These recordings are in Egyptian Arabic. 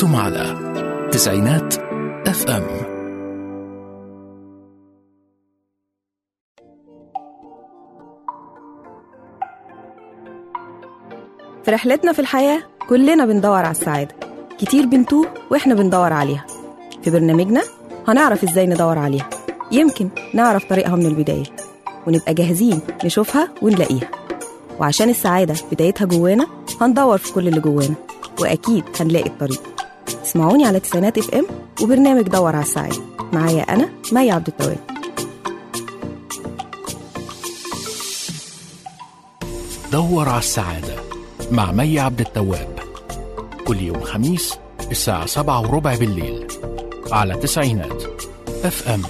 أنتم على تسعينات اف ام في رحلتنا في الحياة كلنا بندور على السعادة كتير بنتوه وإحنا بندور عليها في برنامجنا هنعرف إزاي ندور عليها يمكن نعرف طريقها من البداية ونبقى جاهزين نشوفها ونلاقيها وعشان السعادة بدايتها جوانا هندور في كل اللي جوانا وأكيد هنلاقي الطريق اسمعوني على تسعينات اف ام وبرنامج دور على السعادة معايا أنا مي عبد التواب دور على السعادة مع مي عبد التواب كل يوم خميس الساعة سبعة وربع بالليل على تسعينات اف ام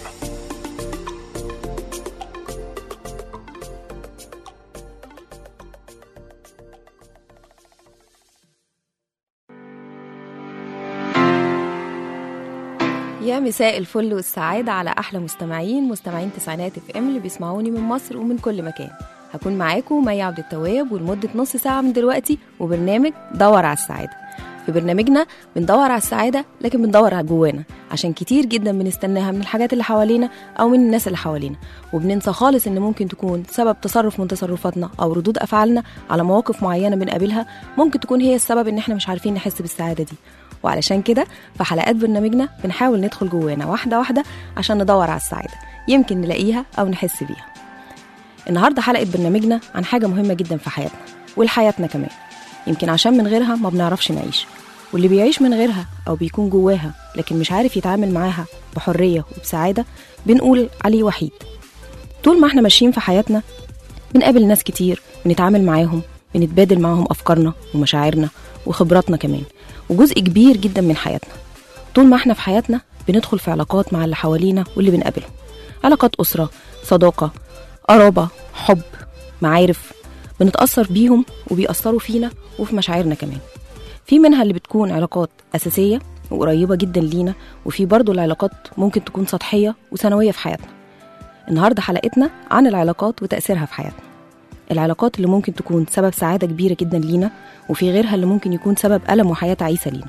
يا مساء الفل والسعادة على أحلى مستمعين مستمعين تسعينات اف ام اللي بيسمعوني من مصر ومن كل مكان هكون معاكم مي عبد التواب ولمدة نص ساعة من دلوقتي وبرنامج دور على السعادة في برنامجنا بندور على السعادة لكن بندور على جوانا عشان كتير جدا بنستناها من الحاجات اللي حوالينا أو من الناس اللي حوالينا وبننسى خالص إن ممكن تكون سبب تصرف من تصرفاتنا أو ردود أفعالنا على مواقف معينة بنقابلها ممكن تكون هي السبب إن إحنا مش عارفين نحس بالسعادة دي وعلشان كده في حلقات برنامجنا بنحاول ندخل جوانا واحدة واحدة عشان ندور على السعادة يمكن نلاقيها أو نحس بيها النهاردة حلقة برنامجنا عن حاجة مهمة جدا في حياتنا ولحياتنا كمان يمكن عشان من غيرها ما بنعرفش نعيش واللي بيعيش من غيرها أو بيكون جواها لكن مش عارف يتعامل معاها بحرية وبسعادة بنقول عليه وحيد طول ما احنا ماشيين في حياتنا بنقابل ناس كتير بنتعامل معاهم بنتبادل معاهم أفكارنا ومشاعرنا وخبراتنا كمان وجزء كبير جدا من حياتنا طول ما احنا في حياتنا بندخل في علاقات مع اللي حوالينا واللي بنقابلهم علاقات أسرة صداقة قرابة حب معارف بنتأثر بيهم وبيأثروا فينا وفي مشاعرنا كمان في منها اللي بتكون علاقات أساسية وقريبة جدا لينا وفي برضو العلاقات ممكن تكون سطحية وثانوية في حياتنا النهاردة حلقتنا عن العلاقات وتأثيرها في حياتنا العلاقات اللي ممكن تكون سبب سعادة كبيرة جدا لينا وفي غيرها اللي ممكن يكون سبب ألم وحياة عيسى لينا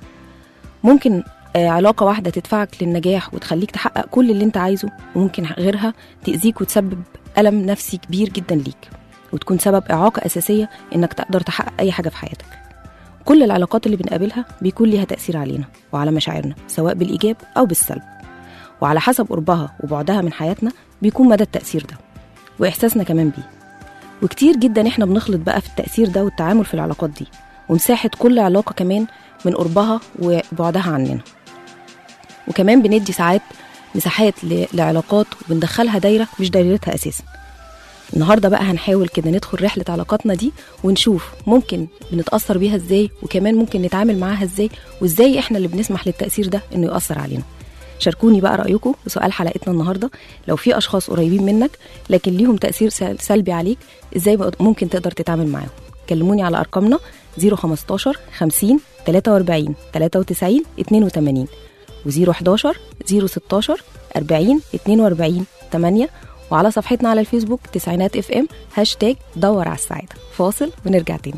ممكن آه، علاقة واحدة تدفعك للنجاح وتخليك تحقق كل اللي انت عايزه وممكن غيرها تأذيك وتسبب ألم نفسي كبير جدا ليك وتكون سبب إعاقة أساسية إنك تقدر تحقق أي حاجة في حياتك كل العلاقات اللي بنقابلها بيكون ليها تأثير علينا وعلى مشاعرنا سواء بالإيجاب أو بالسلب وعلى حسب قربها وبعدها من حياتنا بيكون مدى التأثير ده وإحساسنا كمان بيه وكتير جدا احنا بنخلط بقى في التأثير ده والتعامل في العلاقات دي ومساحة كل علاقة كمان من قربها وبعدها عننا وكمان بندي ساعات مساحات ل- لعلاقات وبندخلها دايرة مش دايرتها أساسا النهارده بقى هنحاول كده ندخل رحلة علاقاتنا دي ونشوف ممكن بنتأثر بيها ازاي وكمان ممكن نتعامل معاها ازاي وازاي احنا اللي بنسمح للتأثير ده انه يأثر علينا شاركوني بقى رأيكم بسؤال حلقتنا النهارده لو في أشخاص قريبين منك لكن ليهم تأثير سل- سلبي عليك ازاي بقى ممكن تقدر تتعامل معاهم كلموني على أرقامنا 015 50 43 93 82 و011 016 40 42 8 وعلى صفحتنا على الفيسبوك تسعينات اف ام هاشتاج دور على السعادة فاصل ونرجع تاني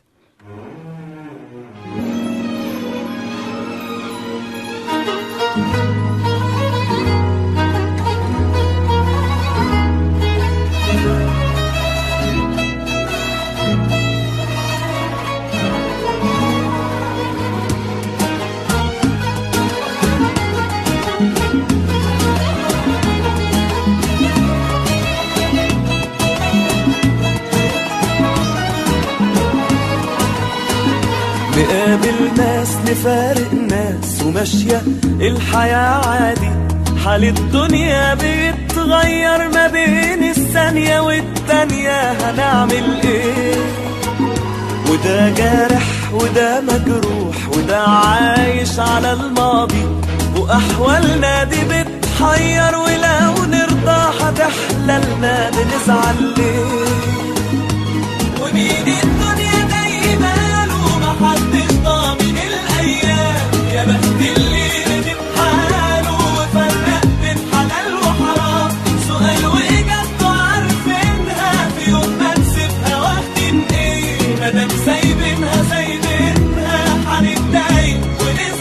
نقابل ناس نفارق ناس وماشية الحياة عادي حال الدنيا بيتغير ما بين الثانية والتانية هنعمل ايه وده جارح وده مجروح وده عايش على الماضي وأحوالنا دي بتحير ولو نرضى هتحللنا بنزعل ليه ومين الدنيا دايما ومحدش ضامن الايام يا بخت اللي ندم حاله وفرق بين حلال وحرام سؤال واجابته عارفينها في يوم ما نسيبها واخدين ايه مادام سايبينها سايبينها هنتضايق ونزعل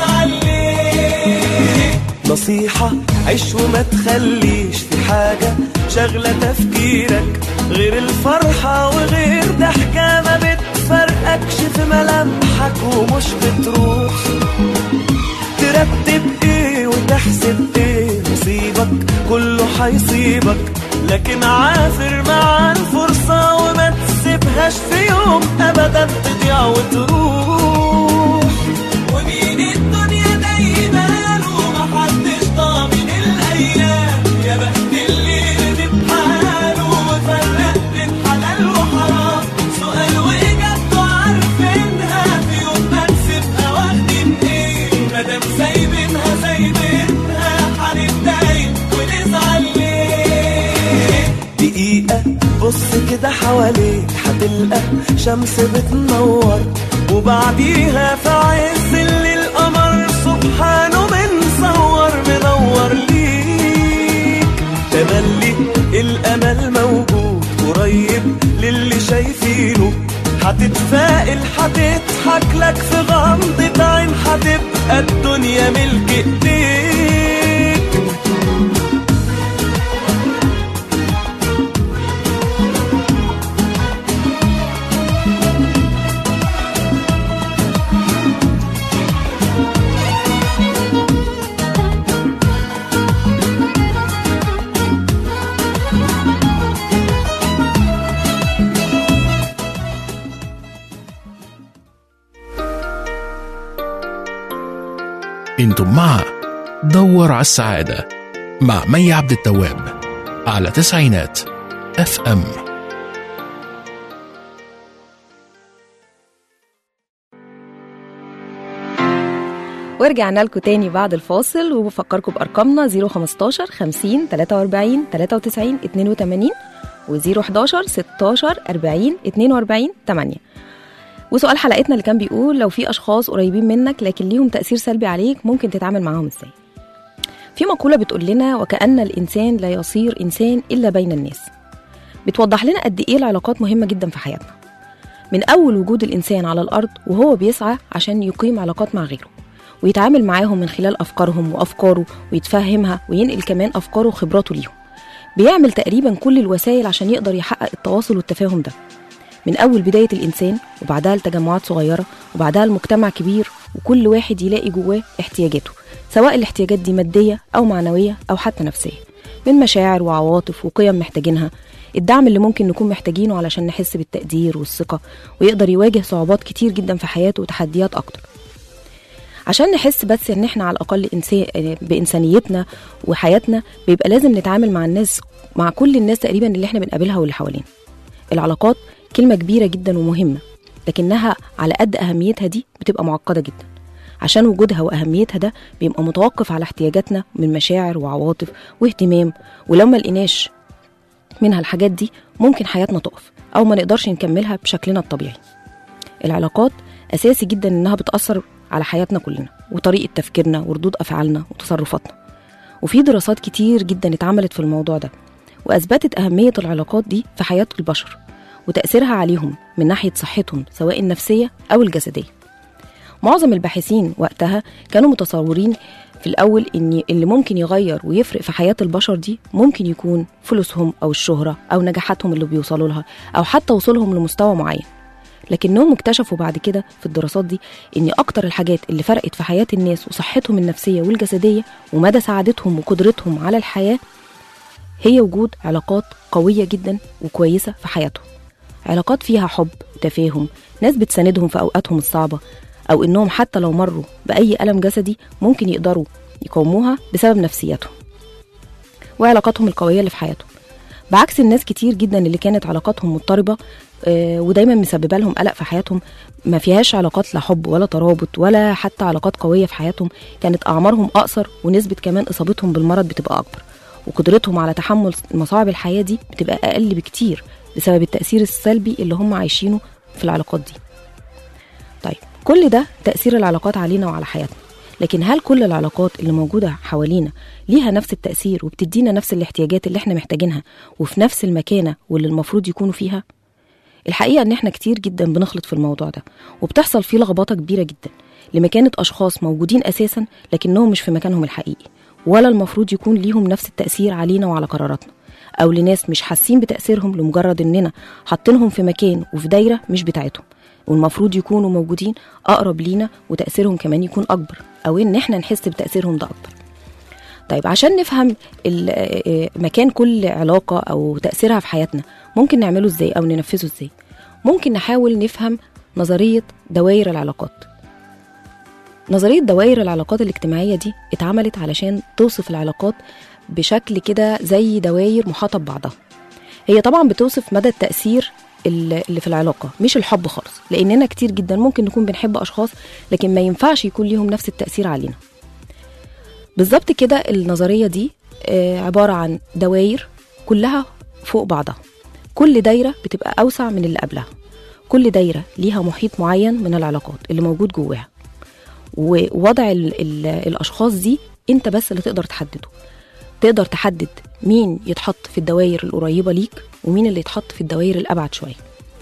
نصيحة عيش وما تخليش في حاجة شغلة تفكيرك غير الفرحة وغير ضحكة ما بتفرقكش في ملامحك ومش بتروح ترتب ايه وتحسب ايه نصيبك كله حيصيبك لكن عافر مع الفرصة وما تسيبهاش في يوم ابدا تضيع وتروح ومين الدنيا دايما ومحدش ضامن الايام يا بخت اللي رضي بحاله وفرق بين حلال وحرام سؤال واجابته عارفينها في يوم ما نسيبها واخدين ايه مادام سايبينها سايبينها هنتضايق ونزعل ليه دقيقة بص كده حواليك هتلقى شمس بتنور وبعديها في عز الليل القمر سبحانه منصور منور ليك تملي الامل موجود قريب للي شايفينه هتتفائل هتضحك لك في غمضة عين هتبقى الدنيا ملك ايديك انتم مع دور على السعادة مع مي عبد التواب على تسعينات اف ام ورجعنا لكم تاني بعد الفاصل وبفكركم بأرقامنا 015 50 43 93 82 و011 16 40 42 8 وسؤال حلقتنا اللي كان بيقول لو في أشخاص قريبين منك لكن ليهم تأثير سلبي عليك ممكن تتعامل معاهم ازاي في مقولة بتقول لنا وكأن الإنسان لا يصير إنسان إلا بين الناس بتوضح لنا قد إيه العلاقات مهمة جدا في حياتنا من أول وجود الإنسان على الأرض وهو بيسعى عشان يقيم علاقات مع غيره ويتعامل معاهم من خلال أفكارهم وأفكاره ويتفهمها وينقل كمان أفكاره وخبراته ليهم بيعمل تقريبا كل الوسائل عشان يقدر يحقق التواصل والتفاهم ده من أول بداية الإنسان وبعدها لتجمعات صغيرة وبعدها لمجتمع كبير وكل واحد يلاقي جواه احتياجاته سواء الاحتياجات دي مادية أو معنوية أو حتى نفسية من مشاعر وعواطف وقيم محتاجينها الدعم اللي ممكن نكون محتاجينه علشان نحس بالتقدير والثقة ويقدر يواجه صعوبات كتير جدا في حياته وتحديات أكتر عشان نحس بس ان احنا على الاقل إنسان بانسانيتنا وحياتنا بيبقى لازم نتعامل مع الناس مع كل الناس تقريبا اللي احنا بنقابلها واللي حوالينا العلاقات كلمه كبيره جدا ومهمه لكنها على قد اهميتها دي بتبقى معقده جدا عشان وجودها واهميتها ده بيبقى متوقف على احتياجاتنا من مشاعر وعواطف واهتمام ولو ما لقيناش منها الحاجات دي ممكن حياتنا تقف او ما نقدرش نكملها بشكلنا الطبيعي العلاقات اساسي جدا انها بتاثر على حياتنا كلنا وطريقه تفكيرنا وردود افعالنا وتصرفاتنا وفي دراسات كتير جدا اتعملت في الموضوع ده واثبتت اهميه العلاقات دي في حياه البشر وتاثيرها عليهم من ناحيه صحتهم سواء النفسيه او الجسديه معظم الباحثين وقتها كانوا متصورين في الأول إن اللي ممكن يغير ويفرق في حياة البشر دي ممكن يكون فلوسهم أو الشهرة أو نجاحاتهم اللي بيوصلوا لها أو حتى وصولهم لمستوى معين لكنهم اكتشفوا بعد كده في الدراسات دي ان اكتر الحاجات اللي فرقت في حياه الناس وصحتهم النفسيه والجسديه ومدى سعادتهم وقدرتهم على الحياه هي وجود علاقات قويه جدا وكويسه في حياتهم علاقات فيها حب وتفاهم ناس بتساندهم في اوقاتهم الصعبه او انهم حتى لو مروا باي الم جسدي ممكن يقدروا يقاوموها بسبب نفسياتهم وعلاقاتهم القويه اللي في حياتهم بعكس الناس كتير جدا اللي كانت علاقاتهم مضطربه آه، ودايما مسببه لهم قلق في حياتهم ما فيهاش علاقات لا حب ولا ترابط ولا حتى علاقات قويه في حياتهم كانت اعمارهم اقصر ونسبه كمان اصابتهم بالمرض بتبقى اكبر وقدرتهم على تحمل مصاعب الحياه دي بتبقى اقل بكتير بسبب التاثير السلبي اللي هم عايشينه في العلاقات دي طيب كل ده تاثير العلاقات علينا وعلى حياتنا لكن هل كل العلاقات اللي موجودة حوالينا ليها نفس التأثير وبتدينا نفس الاحتياجات اللي احنا محتاجينها وفي نفس المكانة واللي المفروض يكونوا فيها؟ الحقيقة ان احنا كتير جدا بنخلط في الموضوع ده وبتحصل فيه لخبطة كبيرة جدا لمكانة أشخاص موجودين أساسا لكنهم مش في مكانهم الحقيقي ولا المفروض يكون ليهم نفس التأثير علينا وعلى قراراتنا أو لناس مش حاسين بتأثيرهم لمجرد إننا حاطينهم في مكان وفي دايرة مش بتاعتهم والمفروض يكونوا موجودين أقرب لينا وتأثيرهم كمان يكون أكبر أو إن إحنا نحس بتأثيرهم ده أكبر طيب عشان نفهم ال- آه، مكان كل علاقة أو تأثيرها في حياتنا ممكن نعمله إزاي أو ننفذه إزاي ممكن نحاول نفهم نظرية دوائر العلاقات نظرية دوائر العلاقات الاجتماعية دي اتعملت علشان توصف العلاقات بشكل كده زي دوائر محاطة ببعضها هي طبعا بتوصف مدى التأثير ال- اللي في العلاقة مش الحب خالص لأننا كتير جدا ممكن نكون بنحب أشخاص لكن ما ينفعش يكون ليهم نفس التأثير علينا بالظبط كده النظرية دي آه، عبارة عن دوائر كلها فوق بعضها كل دايرة بتبقى أوسع من اللي قبلها كل دايرة ليها محيط معين من العلاقات اللي موجود جواها ووضع ال ال الأشخاص دي أنت بس اللي تقدر تحدده تقدر تحدد مين يتحط في الدوائر القريبة ليك ومين اللي يتحط في الدوائر الأبعد شوية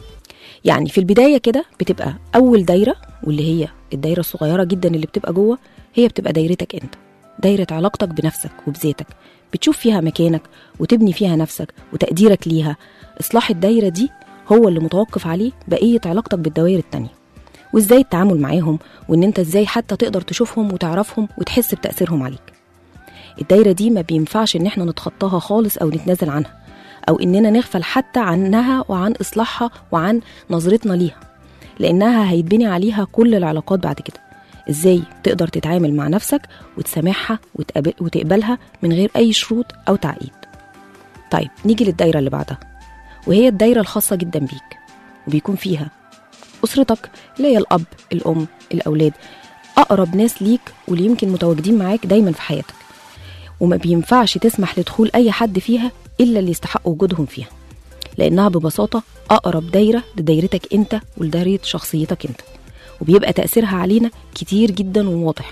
يعني في البداية كده بتبقى أول دايرة واللي هي الدايرة الصغيرة جدا اللي بتبقى جوه هي بتبقى دايرتك أنت دايرة علاقتك بنفسك وبذاتك بتشوف فيها مكانك وتبني فيها نفسك وتقديرك ليها إصلاح الدايرة دي هو اللي متوقف عليه بقية علاقتك بالدوائر التانية وإزاي التعامل معاهم وإن أنت إزاي حتى تقدر تشوفهم وتعرفهم وتحس بتأثيرهم عليك الدايرة دي ما بينفعش إن إحنا نتخطاها خالص أو نتنازل عنها أو إننا نغفل حتى عنها وعن إصلاحها وعن نظرتنا ليها لأنها هيتبني عليها كل العلاقات بعد كده إزاي تقدر تتعامل مع نفسك وتسامحها وتقبل وتقبلها من غير أي شروط أو تعقيد طيب نيجي للدايرة اللي بعدها وهي الدايرة الخاصة جدا بيك وبيكون فيها أسرتك اللي هي الأب الأم الأولاد أقرب ناس ليك واللي يمكن متواجدين معاك دايما في حياتك وما بينفعش تسمح لدخول أي حد فيها إلا اللي يستحق وجودهم فيها لأنها ببساطة أقرب دايرة لدايرتك أنت ولدايرة شخصيتك أنت وبيبقى تأثيرها علينا كتير جدا وواضح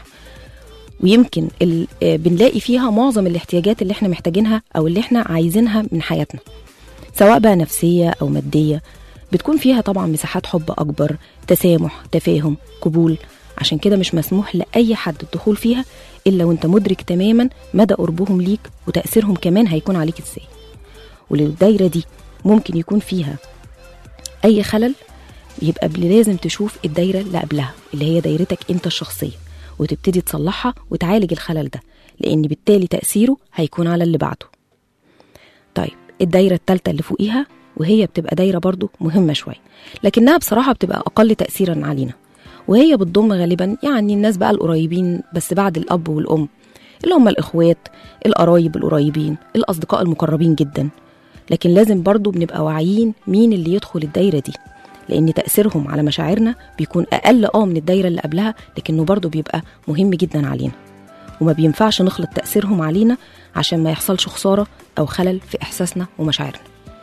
ويمكن ال- آه، بنلاقي فيها معظم الاحتياجات اللي احنا محتاجينها أو اللي احنا عايزينها من حياتنا سواء بقى نفسية أو مادية بتكون فيها طبعا مساحات حب أكبر تسامح تفاهم قبول عشان كده مش مسموح لأي حد الدخول فيها إلا وانت مدرك تماما مدى قربهم ليك وتأثيرهم كمان هيكون عليك ازاي وللدايرة دي ممكن يكون فيها أي خلل يبقى بل- لازم تشوف الدايرة اللي قبلها اللي هي دايرتك انت الشخصية وتبتدي تصلحها وتعالج الخلل ده لأن بالتالي تأثيره هيكون على اللي بعده طيب الدايرة التالتة اللي فوقيها وهي بتبقى دايرة برضو مهمة شوية لكنها بصراحة بتبقى أقل تأثيرا علينا وهي بتضم غالبا يعني الناس بقى القريبين بس بعد الأب والأم اللي هم الإخوات القرايب القريبين الأصدقاء المقربين جدا لكن لازم برضو بنبقى واعيين مين اللي يدخل الدايرة دي لأن تأثيرهم على مشاعرنا بيكون أقل آه من الدايرة اللي قبلها لكنه برضو بيبقى مهم جدا علينا وما بينفعش نخلط تأثيرهم علينا عشان ما يحصلش خسارة أو خلل في إحساسنا ومشاعرنا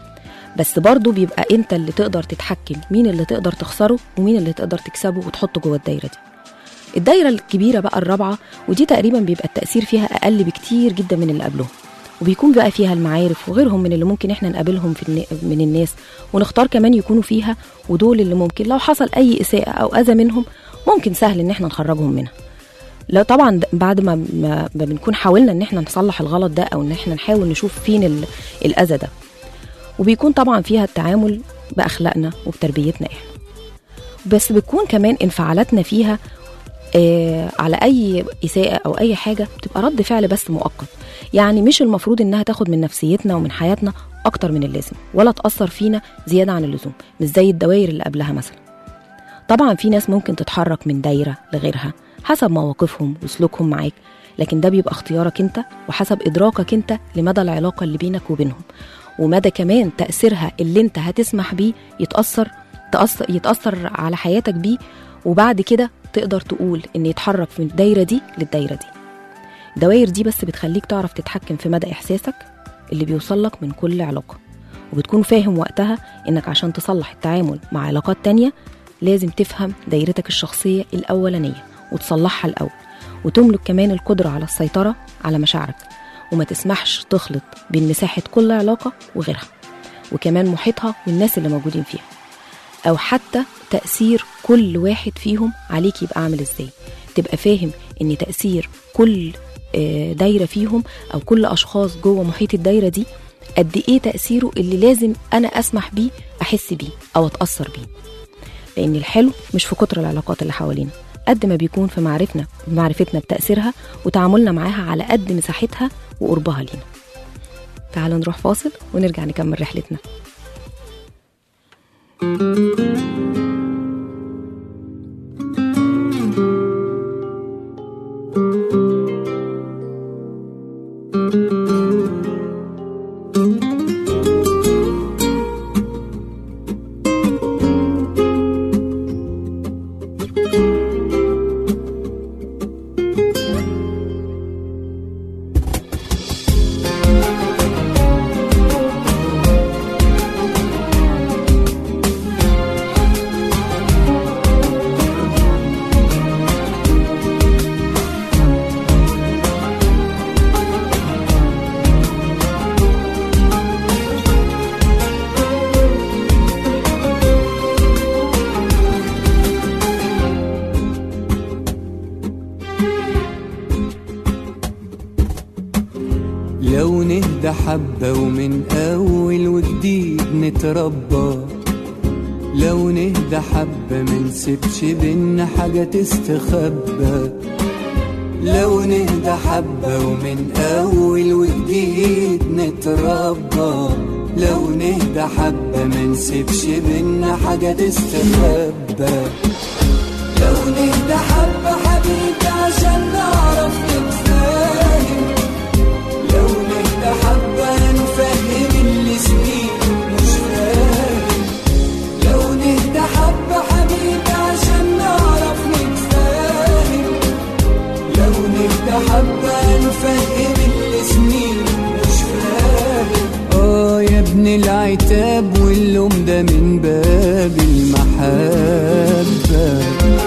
بس برضو بيبقى انت اللي تقدر تتحكم مين اللي تقدر تخسره ومين اللي تقدر تكسبه وتحطه جوه الدايره دي الدايره الكبيره بقى الرابعه ودي تقريبا بيبقى التاثير فيها اقل بكتير جدا من اللي قبلهم وبيكون بقى فيها المعارف وغيرهم من اللي ممكن احنا نقابلهم في الن- من الناس ونختار كمان يكونوا فيها ودول اللي ممكن لو حصل اي اساءه او اذى منهم ممكن سهل ان احنا نخرجهم منها لا طبعا د- بعد ما ما ما بنكون حاولنا ان احنا نصلح الغلط ده او ان احنا نحاول نشوف فين ال- الاذى ده وبيكون طبعا فيها التعامل باخلاقنا وبتربيتنا احنا بس بتكون كمان انفعالاتنا فيها آه على اي اساءه او اي حاجه بتبقى رد فعل بس مؤقت يعني مش المفروض انها تاخد من نفسيتنا ومن حياتنا اكتر من اللازم ولا تاثر فينا زياده عن اللزوم مش زي الدوائر اللي قبلها مثلا طبعا في ناس ممكن تتحرك من دايره لغيرها حسب مواقفهم وسلوكهم معاك لكن ده بيبقى اختيارك انت وحسب ادراكك انت لمدى العلاقه اللي بينك وبينهم ومدى كمان تاثيرها اللي انت هتسمح بيه يتاثر تأثر يتاثر على حياتك بيه وبعد كده تقدر تقول ان يتحرك من الدايره دي للدايره دي الدوائر دي بس بتخليك تعرف تتحكم في مدى احساسك اللي بيوصلك من كل علاقه وبتكون فاهم وقتها انك عشان تصلح التعامل مع علاقات تانية لازم تفهم دايرتك الشخصية الأولانية وتصلحها الأول وتملك كمان القدرة على السيطرة على مشاعرك وما تسمحش تخلط بين مساحة كل علاقة وغيرها وكمان محيطها والناس اللي موجودين فيها أو حتى تأثير كل واحد فيهم عليك يبقى عامل إزاي تبقى فاهم إن تأثير كل آه، دايره فيهم او كل اشخاص جوه محيط الدايره دي قد ايه تاثيره اللي لازم انا اسمح بيه احس بيه او اتاثر بيه لان الحلو مش في كتر العلاقات اللي حوالينا قد ما بيكون في معرفنا معرفتنا بتاثيرها وتعاملنا معاها على قد مساحتها وقربها لينا تعالوا نروح فاصل ونرجع نكمل رحلتنا لو نهدى حبة ومن أول وجديد نتربى لو نهدى حبة منسيبش بينا حاجة تستخبى لو نهدى حبة ومن أول وجديد نتربى لو نهدى حبة منسيبش بينا حاجة تستخبى لو نهدى حبة حبيبي عشان نعرف نتفاهم لو نهدى حبة نفهم اللي سنين مش فاهم لو نهدى حبة حبيبي عشان نعرف نتفاهم لو نهدى حبة نفهم اللي سنين مش فاهم اه يا ابن العتاب واللوم ده من باب المحبه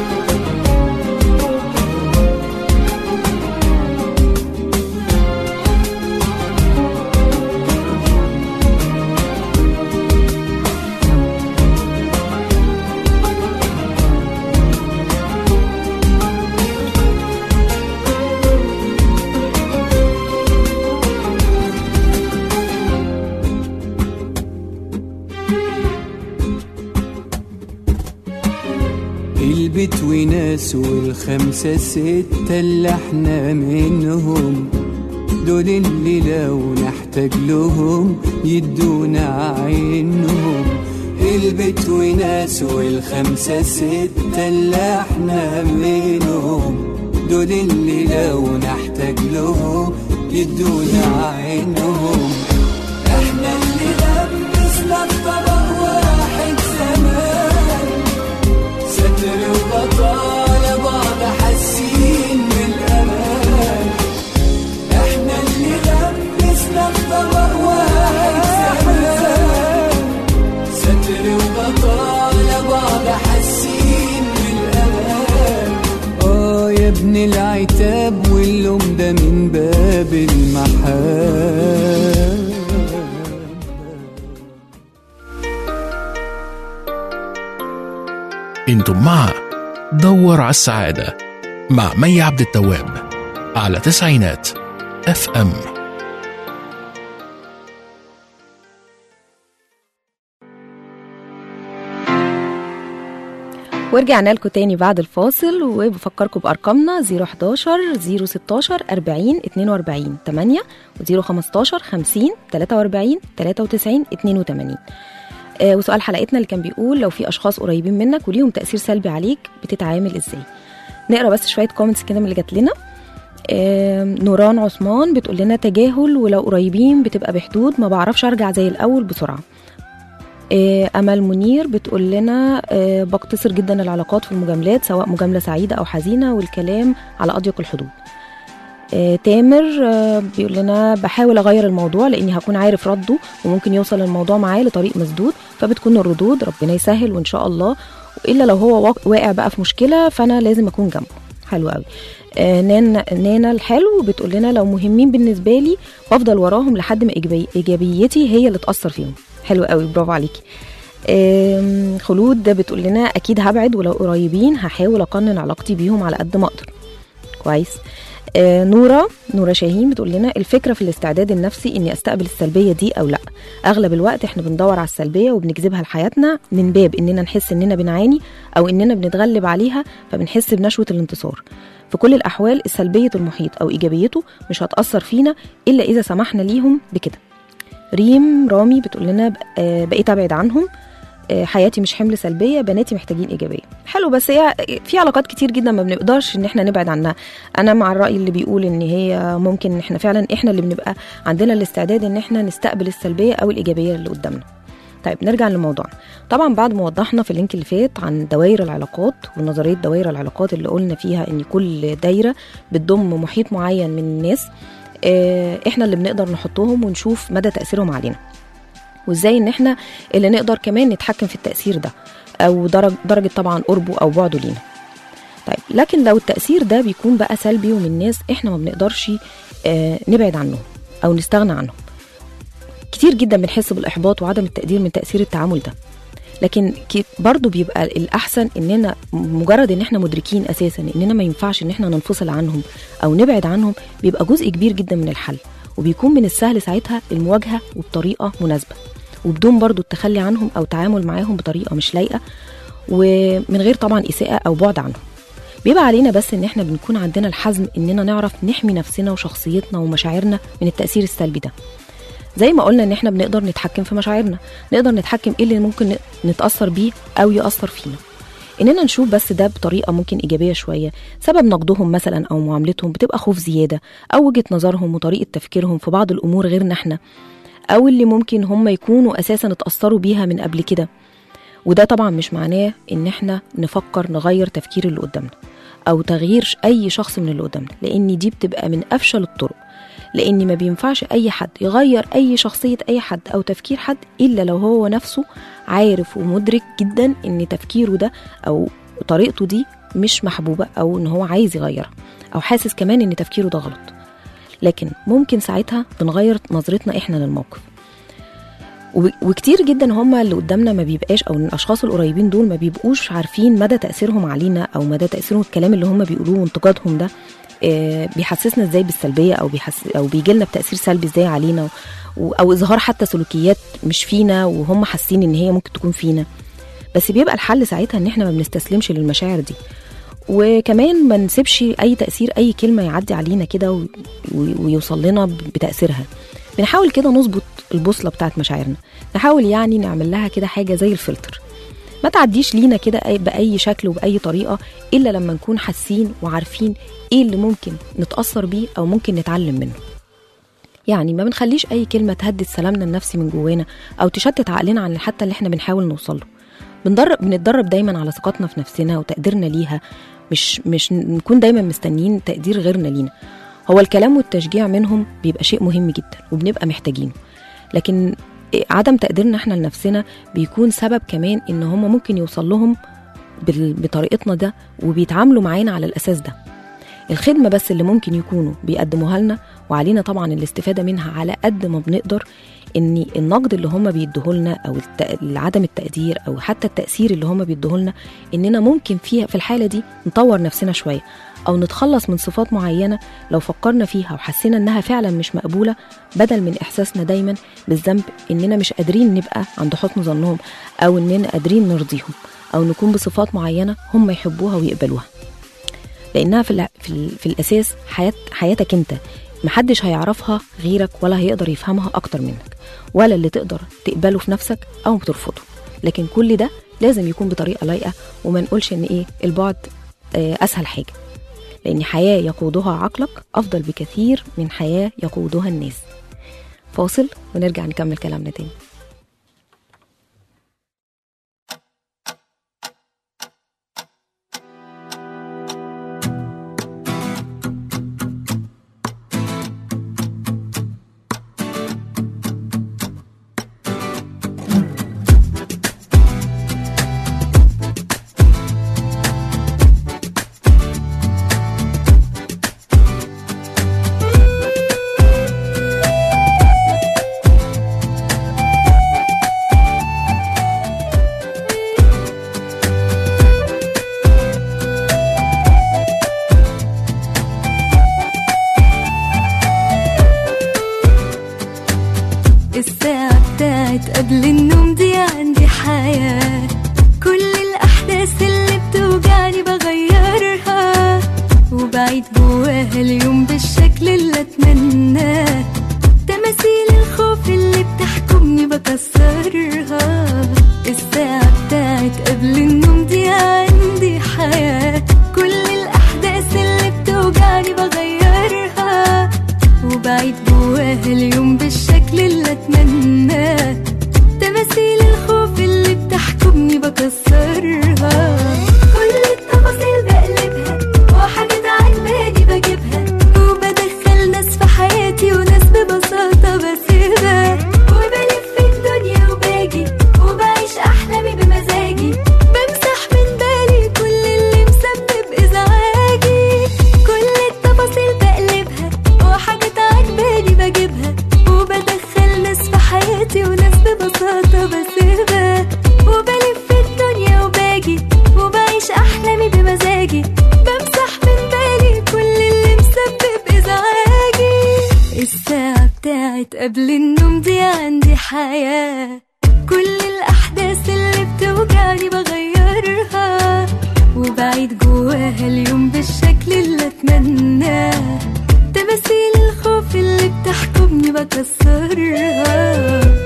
البيت وناس والخمسة ستة اللي احنا منهم دول اللي لو نحتاج لهم يدونا عينهم البيت وناس والخمسة ستة اللي احنا منهم دول اللي لو نحتاج لهم يدونا عينهم احنا اللي لبسنا الطبق واحد زمان ستر وغطاء لبعض حاسين بالامان احنا اللي لبسنا الطبق واحد زمان ستر وغطاء لبعض حاسين بالامان اه يا ابن العتاب واللوم ده من باب المحبه انتم مع دور على السعادة مع مي عبد التواب على تسعينات اف ام ورجعنا لكم تاني بعد الفاصل وبفكركم بأرقامنا 011 016 40 42 8 و 015 50 43 93 82 آه وسؤال حلقتنا اللي كان بيقول لو في أشخاص قريبين منك وليهم تأثير سلبي عليك بتتعامل إزاي نقرا بس شوية كومنتس كده من اللي جات لنا آه نوران عثمان بتقول لنا تجاهل ولو قريبين بتبقى بحدود ما بعرفش أرجع زي الأول بسرعة آه، امل منير بتقول لنا آه، بقتصر جدا العلاقات في المجاملات سواء مجامله سعيده او حزينه والكلام على اضيق الحدود آه، تامر آه، بيقول لنا بحاول اغير الموضوع لاني هكون عارف رده وممكن يوصل الموضوع معايا لطريق مسدود فبتكون الردود ربنا يسهل وان شاء الله الا لو هو واق- واقع بقى في مشكله فانا لازم اكون جنبه حلو قوي آه، نانا نانا الحلو بتقول لنا لو مهمين بالنسبه لي بفضل وراهم لحد ما إيجابي- ايجابيتي هي اللي تاثر فيهم حلو قوي برافو عليكي آم، خلود ده بتقول لنا اكيد هبعد ولو قريبين هحاول اقنن علاقتي بيهم على قد ما اقدر كويس آه نورة نورة شاهين بتقول لنا الفكرة في الاستعداد النفسي إني أستقبل السلبية دي أو لأ أغلب الوقت إحنا بندور على السلبية وبنجذبها لحياتنا من باب إننا نحس إننا بنعاني أو إننا بنتغلب عليها فبنحس بنشوة الانتصار في كل الأحوال سلبية المحيط أو إيجابيته مش هتأثر فينا إلا إذا سمحنا ليهم بكده ريم رامي بتقول لنا ب- آه، بقيت أبعد عنهم آه، حياتي مش حمل سلبيه بناتي محتاجين ايجابيه حلو بس هي في علاقات كتير جدا ما بنقدرش ان احنا نبعد عنها انا مع الراي اللي بيقول ان هي ممكن ان احنا فعلا احنا اللي بنبقى عندنا الاستعداد ان احنا نستقبل السلبيه او الايجابيه اللي قدامنا طيب نرجع لموضوعنا طبعا بعد ما وضحنا في اللينك اللي فات عن دوائر العلاقات ونظريه دوائر العلاقات اللي قلنا فيها ان كل دايره بتضم محيط معين من الناس آه، احنا اللي بنقدر نحطهم ونشوف مدى تاثيرهم علينا وازاي ان احنا اللي نقدر كمان نتحكم في التاثير ده او درج درجه طبعا قربه او بعده لينا طيب لكن لو التاثير ده بيكون بقى سلبي ومن ناس احنا ما بنقدرش آه، نبعد عنهم او نستغنى عنهم كتير جدا بنحس بالاحباط وعدم التقدير من تاثير التعامل ده لكن كي- برضو بيبقى الاحسن اننا مجرد ان احنا مدركين اساسا اننا ما ينفعش ان احنا ننفصل عنهم او نبعد عنهم بيبقى جزء كبير جدا من الحل وبيكون من السهل ساعتها المواجهه وبطريقه مناسبه وبدون برضو التخلي عنهم او تعامل معاهم بطريقه مش لايقه ومن غير طبعا اساءه او بعد عنهم بيبقى علينا بس ان احنا بنكون عندنا الحزم اننا نعرف نحمي نفسنا وشخصيتنا ومشاعرنا من التاثير السلبي ده زي ما قلنا ان احنا بنقدر نتحكم في مشاعرنا نقدر نتحكم ايه اللي ممكن ن- نتاثر بيه او ياثر فينا اننا نشوف بس ده بطريقه ممكن ايجابيه شويه سبب نقدهم مثلا او معاملتهم بتبقى خوف زياده او وجهه نظرهم وطريقه تفكيرهم في بعض الامور غيرنا احنا او اللي ممكن هم يكونوا اساسا اتاثروا بيها من قبل كده وده طبعا مش معناه ان احنا نفكر نغير تفكير اللي قدامنا او تغيير اي شخص من اللي قدامنا لان دي بتبقى من افشل الطرق لان ما بينفعش اي حد يغير اي شخصيه اي حد او تفكير حد الا لو هو نفسه عارف ومدرك جدا ان تفكيره ده او طريقته دي مش محبوبه او ان هو عايز يغيرها او حاسس كمان ان تفكيره ده غلط لكن ممكن ساعتها بنغير نظرتنا احنا للموقف وب- وكتير جدا هما اللي قدامنا ما بيبقاش او الاشخاص القريبين دول ما بيبقوش عارفين مدى تاثيرهم علينا او مدى تاثيرهم الكلام اللي هما بيقولوه وانتقادهم ده آه، بيحسسنا ازاي بالسلبيه او بيحس او بيجي لنا بتاثير سلبي ازاي علينا و- او اظهار حتى سلوكيات مش فينا وهم حاسين ان هي ممكن تكون فينا بس بيبقى الحل ساعتها ان احنا ما بنستسلمش للمشاعر دي وكمان ما نسيبش اي تاثير اي كلمه يعدي علينا كده و- و- ويوصل لنا ب- بتاثيرها بنحاول كده نظبط البوصله بتاعت مشاعرنا نحاول يعني نعمل لها كده حاجه زي الفلتر ما تعديش لينا كده أي- باي شكل وباي طريقه الا لما نكون حاسين وعارفين ايه اللي ممكن نتاثر بيه او ممكن نتعلم منه يعني ما بنخليش اي كلمه تهدد سلامنا النفسي من جوانا او تشتت عقلنا عن حتى اللي احنا بنحاول نوصل له بندرب بنتدرب دايما على ثقتنا في نفسنا وتقديرنا ليها مش مش نكون دايما مستنيين تقدير غيرنا لينا هو الكلام والتشجيع منهم بيبقى شيء مهم جدا وبنبقى محتاجينه لكن عدم تقديرنا احنا لنفسنا بيكون سبب كمان ان هم ممكن يوصل لهم بال- بطريقتنا ده وبيتعاملوا معانا على الاساس ده الخدمة بس اللي ممكن يكونوا بيقدموها لنا وعلينا طبعا الاستفادة منها على قد ما بنقدر ان النقد اللي هم بيدوه لنا او الت- عدم التقدير او حتى التأثير اللي هم بيدوه لنا اننا ممكن فيها في الحالة دي نطور نفسنا شوية او نتخلص من صفات معينة لو فكرنا فيها وحسينا انها فعلا مش مقبولة بدل من احساسنا دايما بالذنب اننا مش قادرين نبقى عند حسن ظنهم او اننا قادرين نرضيهم او نكون بصفات معينة هم يحبوها ويقبلوها لانها في, الع- في, ال- في الاساس حياه حياتك انت محدش هيعرفها غيرك ولا هيقدر يفهمها اكتر منك ولا اللي تقدر تقبله في نفسك او ترفضه لكن كل ده لازم يكون بطريقه لايقه وما نقولش ان ايه البعد آه، اسهل حاجه لان حياه يقودها عقلك افضل بكثير من حياه يقودها الناس فاصل ونرجع نكمل كلامنا تاني وبعيد جواها اليوم بالشكل اللي اتمناه تماثيل الخوف اللي بتحكمني بكسرها الساعة بتاعت قبل النوم دي عندي حياة كل الأحداث اللي بتوجعني بغيرها وبعيد جواها اليوم بالشكل اللي اتمناه تماثيل الخوف اللي بتحكمني بكسرها كل التفاصيل بقلبها وحاجات عجباني بجيبها وبدخل ناس في حياتي وناس ببساطة بسيبها وبلف الدنيا وباجي وبعيش أحلامي بمزاجي بمسح من بالي كل اللي مسبب إزعاجي كل التفاصيل بقلبها وحاجات عجباني بجيبها وبدخل ناس في حياتي وناس ببساطة بسيبها وبلف الدنيا وباجي وبعيش أحلامي بمزاجي بمسح من بالي كل اللي مسبب إزعاجي الساعة بتاعت قبل النوم دي عندي حياة كل الأحداث اللي بتوجعني بغيرها وبعيد جواها اليوم بالشكل اللي أتمناه تماثيل الخوف اللي بتحكمني بكسرها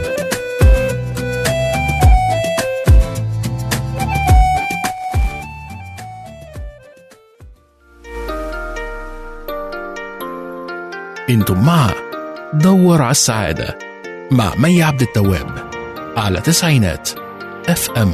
انتم مع دور على السعادة مع مي عبد التواب على تسعينات اف ام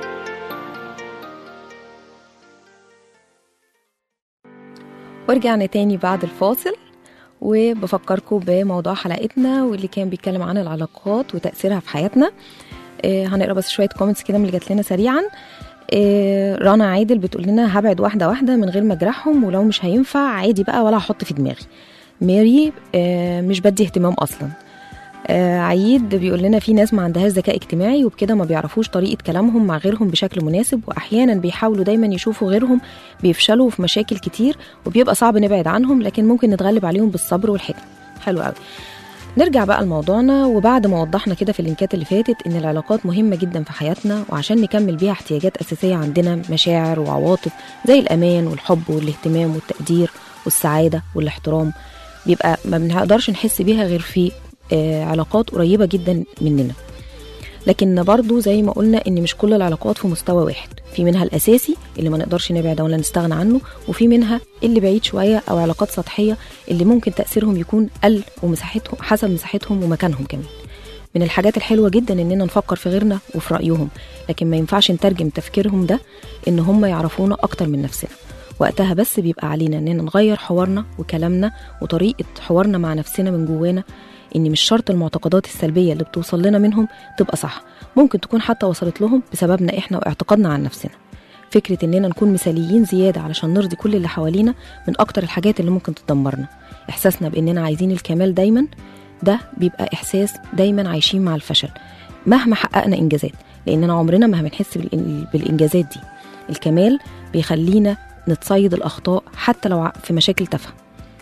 ورجعنا تاني بعد الفاصل وبفكركم بموضوع حلقتنا واللي كان بيتكلم عن العلاقات وتأثيرها في حياتنا آه هنقرا بس شوية كومنتس كده من اللي جات لنا سريعا آه رنا عادل بتقول لنا هبعد واحدة واحدة من غير ما اجرحهم ولو مش هينفع عادي بقى ولا هحط في دماغي ماري آه مش بدي اهتمام اصلا آه عيد بيقول لنا في ناس ما عندهاش ذكاء اجتماعي وبكده ما بيعرفوش طريقة كلامهم مع غيرهم بشكل مناسب وأحيانا بيحاولوا دايما يشوفوا غيرهم بيفشلوا في مشاكل كتير وبيبقى صعب نبعد عنهم لكن ممكن نتغلب عليهم بالصبر والحكمة حلو قوي نرجع بقى لموضوعنا وبعد ما وضحنا كده في اللينكات اللي فاتت ان العلاقات مهمة جدا في حياتنا وعشان نكمل بيها احتياجات أساسية عندنا مشاعر وعواطف زي الأمان والحب والاهتمام والتقدير والسعادة والاحترام بيبقى ما بنقدرش نحس بيها غير في آه، علاقات قريبة جدا مننا لكن برضو زي ما قلنا ان مش كل العلاقات في مستوى واحد في منها الاساسي اللي ما نقدرش نبعد ولا نستغنى عنه وفي منها اللي بعيد شويه او علاقات سطحيه اللي ممكن تاثيرهم يكون قل ومساحتهم حسب مساحتهم ومكانهم كمان من الحاجات الحلوه جدا اننا نفكر في غيرنا وفي رايهم لكن ما ينفعش نترجم تفكيرهم ده ان هم يعرفونا اكتر من نفسنا وقتها بس بيبقى علينا اننا نغير حوارنا وكلامنا وطريقه حوارنا مع نفسنا من جوانا ان مش شرط المعتقدات السلبيه اللي بتوصل لنا منهم تبقى صح ممكن تكون حتى وصلت لهم بسببنا احنا واعتقادنا عن نفسنا فكره اننا نكون مثاليين زياده علشان نرضي كل اللي حوالينا من اكتر الحاجات اللي ممكن تدمرنا احساسنا باننا عايزين الكمال دايما ده بيبقى احساس دايما عايشين مع الفشل مهما حققنا انجازات لاننا عمرنا ما هنحس بالإن- بالانجازات دي الكمال بيخلينا نتصيد الاخطاء حتى لو ع- في مشاكل تافهه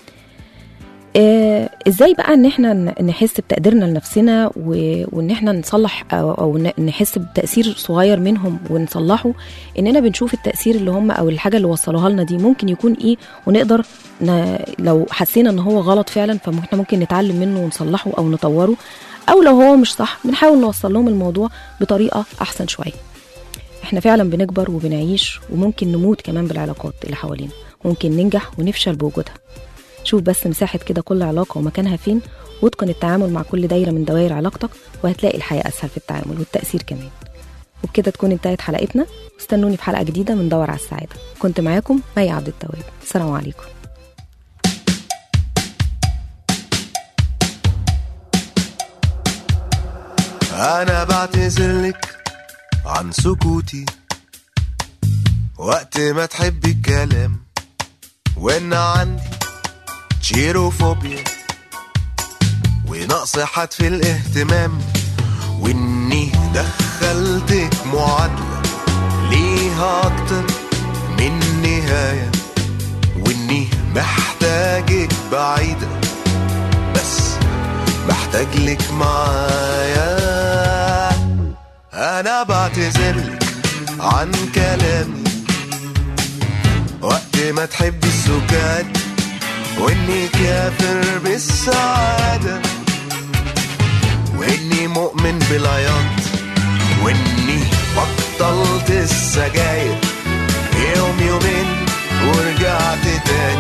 آه، ازاي بقى ان احنا ن- نحس بتقديرنا لنفسنا و- وان احنا نصلح او, أو ن- نحس بتاثير صغير منهم ونصلحه اننا بنشوف التاثير اللي هم او الحاجه اللي وصلوها لنا دي ممكن يكون ايه ونقدر ن... لو حسينا ان هو غلط فعلا فاحنا ممكن نتعلم منه ونصلحه او نطوره او لو هو مش صح بنحاول نوصل لهم الموضوع بطريقه احسن شويه احنا فعلا بنكبر وبنعيش وممكن نموت كمان بالعلاقات اللي حوالينا ممكن ننجح ونفشل بوجودها شوف بس مساحة كده كل علاقة ومكانها فين واتقن التعامل مع كل دايرة من دوائر علاقتك وهتلاقي الحياة أسهل في التعامل والتأثير كمان وبكده تكون انتهت حلقتنا واستنوني في حلقة جديدة من دور على السعادة كنت معاكم مي عبد التواب السلام عليكم انا بعتذر لك عن سكوتي وقت ما تحبي الكلام وان عندي تشيروفوبيا ونقص حد في الاهتمام واني دخلتك معادلة ليها اكتر من نهاية واني محتاجك بعيدة بس محتاج لك معايا انا بعتذرلك عن كلامي وقت ما تحبي السكات واني كافر بالسعادة واني مؤمن بالعياط واني بطلت السجاير يوم يومين ورجعت تاني